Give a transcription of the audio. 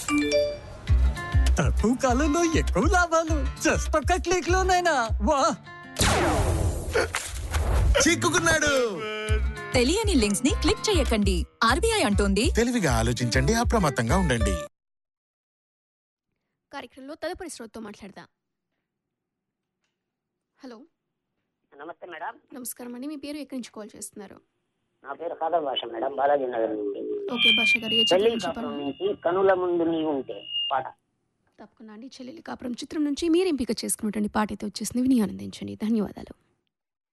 తక్కువ కాలంలో ఎక్కువ లాభాలు జస్ట్ ఒక్క క్లిక్ లోనైనా వా చిక్కుకున్నాడు తెలియని లింక్స్ ని క్లిక్ చేయకండి ఆర్బీఐ అంటోంది తెలివిగా ఆలోచించండి అప్రమత్తంగా ఉండండి కార్యక్రమంలో తదుపరి శ్రోతతో మాట్లాడదాం హలో నమస్తే మేడం నమస్కారం అండి మీ పేరు ఎక్కడి నుంచి కాల్ చేస్తున్నారు నా పేరు ఖాదర్ భాష మేడం బాలాజీ నగర్ నుండి ఓకే భాష గారు ఏ పెళ్లి చిత్రం నుంచి కాపురం చెప్పండి నుంచి కనుల ముందు నీవు ఉంటే పాట తప్పకుండా అండి చెల్లెలి కాపురం చిత్రం నుంచి మీరు ఎంపిక చేసుకున్నటువంటి పాట అయితే వచ్చేసింది విని ఆనందించండి ధన్యవాదాలు